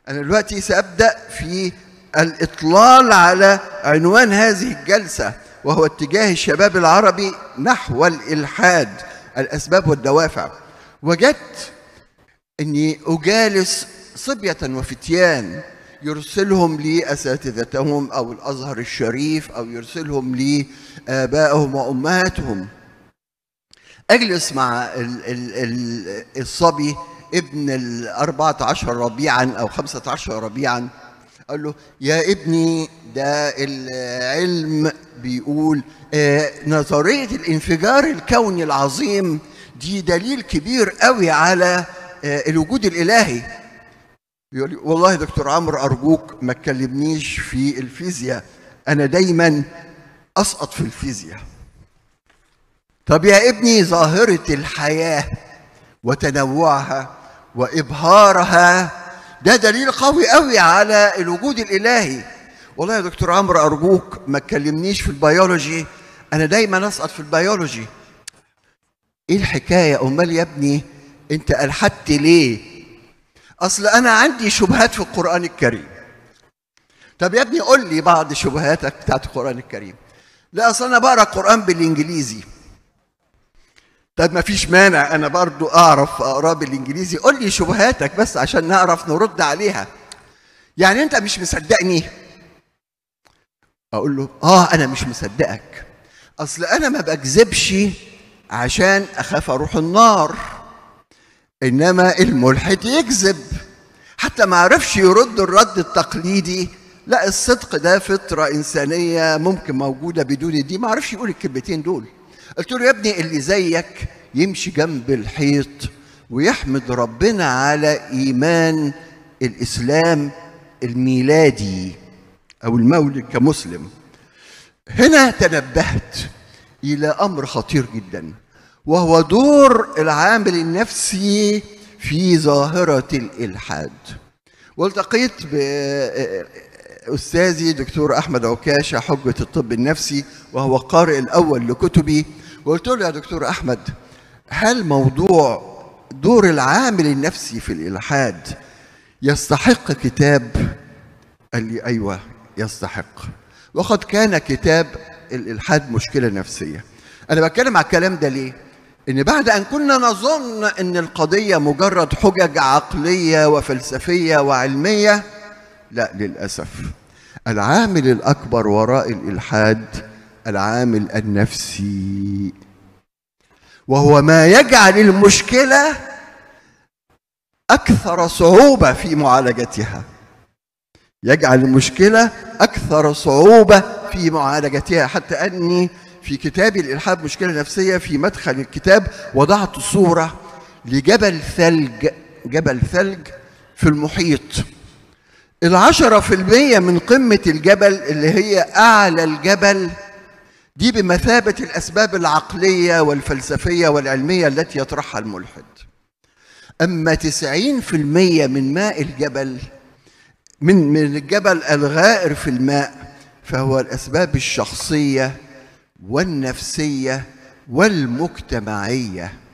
أنا دلوقتي سأبدأ في الإطلال على عنوان هذه الجلسة وهو اتجاه الشباب العربي نحو الإلحاد الأسباب والدوافع وجدت أني أجالس صبية وفتيان يرسلهم لأساتذتهم أو الأزهر الشريف أو يرسلهم لآبائهم وأمهاتهم أجلس مع ال ال ال الصبي ابن الأربعة عشر ربيعا أو خمسة عشر ربيعا قال له يا ابني ده العلم بيقول آه نظرية الانفجار الكوني العظيم دي دليل كبير قوي على آه الوجود الإلهي يقول لي والله يا دكتور عمرو أرجوك ما تكلمنيش في الفيزياء أنا دايما أسقط في الفيزياء طب يا ابني ظاهرة الحياة وتنوعها وإبهارها ده دليل قوي قوي على الوجود الإلهي والله يا دكتور عمرو أرجوك ما تكلمنيش في البيولوجي أنا دايما أسقط في البيولوجي إيه الحكاية أمال يا ابني أنت ألحدت ليه أصل أنا عندي شبهات في القرآن الكريم طب يا ابني قول لي بعض شبهاتك بتاعت القرآن الكريم لا أصل أنا بقرأ القرآن بالإنجليزي طب ما فيش مانع انا برضو اعرف اقراه بالانجليزي قول لي شبهاتك بس عشان نعرف نرد عليها يعني انت مش مصدقني اقول له اه انا مش مصدقك اصل انا ما بكذبش عشان اخاف اروح النار انما الملحد يكذب حتى ما عرفش يرد الرد التقليدي لا الصدق ده فطره انسانيه ممكن موجوده بدون دي ما عرفش يقول الكلمتين دول قلت له يا ابني اللي زيك يمشي جنب الحيط ويحمد ربنا على ايمان الاسلام الميلادي او المولد كمسلم هنا تنبهت الى امر خطير جدا وهو دور العامل النفسي في ظاهره الالحاد والتقيت باستاذي دكتور احمد عكاشه حجه الطب النفسي وهو القارئ الاول لكتبي وقلت له يا دكتور احمد هل موضوع دور العامل النفسي في الالحاد يستحق كتاب قال لي ايوه يستحق وقد كان كتاب الالحاد مشكله نفسيه انا بتكلم على الكلام ده ليه ان بعد ان كنا نظن ان القضيه مجرد حجج عقليه وفلسفيه وعلميه لا للاسف العامل الاكبر وراء الالحاد العامل النفسي وهو ما يجعل المشكله اكثر صعوبه في معالجتها يجعل المشكله اكثر صعوبه في معالجتها حتى اني في كتابي الالحاد مشكله نفسيه في مدخل الكتاب وضعت صوره لجبل ثلج جبل ثلج في المحيط العشرة في المية من قمة الجبل اللي هي أعلى الجبل دي بمثابة الأسباب العقلية والفلسفية والعلمية التي يطرحها الملحد أما تسعين في المية من ماء الجبل من من الجبل الغائر في الماء فهو الأسباب الشخصية والنفسية والمجتمعية